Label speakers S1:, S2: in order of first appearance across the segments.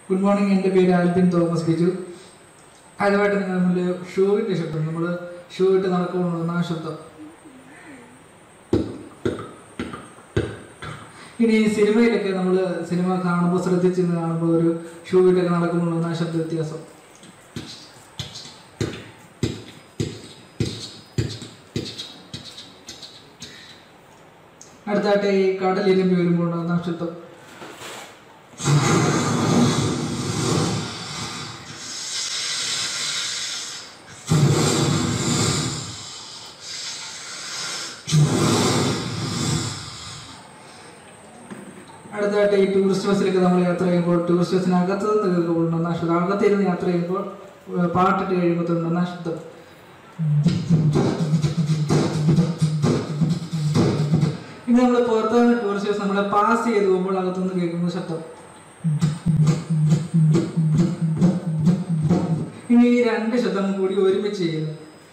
S1: good morning എൻ്റെ പേര് Albin Thomas Biju ആദ്യമായിട്ട് നിങ്ങൾ മുന്നിൽ ഷൂവിൻ്റെ ശബ്ദം നമ്മൾ ഷൂ ഇട്ട് നടക്കുമ്പോൾ ആ ശബ്ദം ഇനി സിനിമയിലൊക്കെ നമ്മൾ സിനിമ കാണുമ്പോൾ ശ്രദ്ധിച്ച് കാണുമ്പോൾ ഒരു ഷൂ ഇട്ടൊക്കെ നടക്കുമ്പോൾ ആ ശബ്ദ വ്യത്യാസം അടുത്തായിട്ട് ഈ കടലിരുമ്പി വരുമ്പോൾ ഉണ്ടാകുന്ന ആ ശബ്ദം അടുത്തായിട്ട് ഈ ടൂറിസ്റ്റ് ബസ്സിലൊക്കെ നമ്മൾ യാത്ര ചെയ്യുമ്പോൾ ടൂറിസ്റ്റ് ബസ്സിനകത്ത് നിന്ന് കേൾക്കുമ്പോൾ ആ ശബ്ദം അകത്തിരുന്ന് യാത്ര ചെയ്യുമ്പോൾ ഏർ പാട്ടിട്ട് കഴിയുമ്പോൾ തോന്നുന്ന ആ ശബ്ദം ഇനി നമ്മൾ പുറത്തുനിന്ന് ടൂറിസ്റ്റ് ബസ് നമ്മളെ പാസ് ചെയ്ത് പോകുമ്പോൾ അകത്തുനിന്ന് കേൾക്കുന്ന ശബ്ദം ഇനി ഈ രണ്ട് ശബ്ദം കൂടി ഒരുമിച്ച് ചെയ്യുന്നു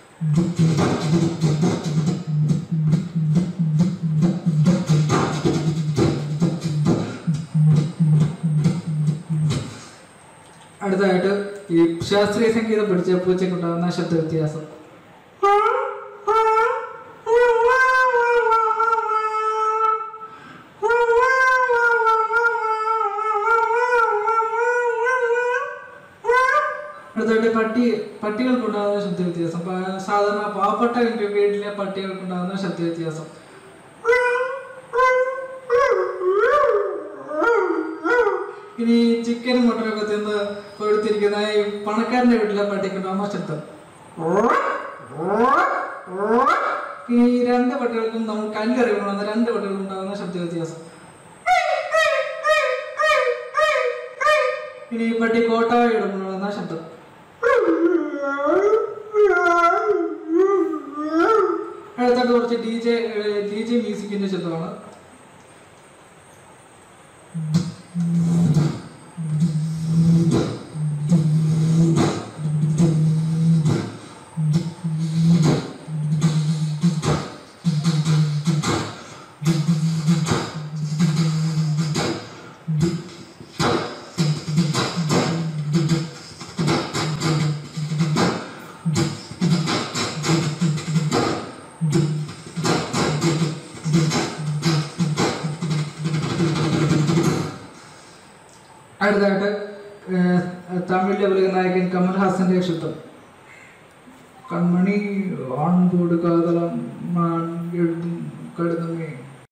S1: അടുത്തതായിട്ട് ഈ ശാസ്ത്രീയ സംഗീതം പഠിച്ച പൂച്ചക്കുണ്ടാകുന്ന ശബ്ദ വ്യത്യാസം അടുത്തായിട്ട് പട്ടി പട്ടികൾക്കുണ്ടാകുന്ന ശബ്ദ വ്യത്യാസം പ- സാധാരണ പാവപ്പെട്ട വീട്ടിലെ പട്ടികൾക്കുണ്ടാകുന്ന ശബ്ദ വ്യത്യാസം ഇനി ചിക്കനും മട്ടനൊക്കെ തിന്ന് കൊടുത്തിരിക്കുന്ന ഈ പണക്കാരന്റെ വീട്ടിലെ പട്ടിക്കുണ്ടാകുന്ന ശബ്ദം ഈ രണ്ട് പട്ടികൾക്കും നമ്മൾ കല്ലെറിയണമെന്ന് രണ്ട് പട്ടികൾക്കും ഉണ്ടാകുന്ന ശബ്ദ വ്യത്യാസം ഇനി ഈ പട്ടി കോട്ടായി ഇടുമ്പോഴുണ്ടാകുന്ന ശബ്ദം അടുത്തായിട്ട് കുറച്ച് ഡി ജെ ഡി ജെ മ്യൂസിക്കിന്റെ ശബ്ദമാണ് അടുത്തതായിട്ട് ഏഹ്, തമിഴിലെ ഉലക നായകൻ കമൽ ഹാസന്റെ ശബ്ദം കൺമണി ആൺകൂട് കാതളം മാൻ എഴുതും കടുതമേ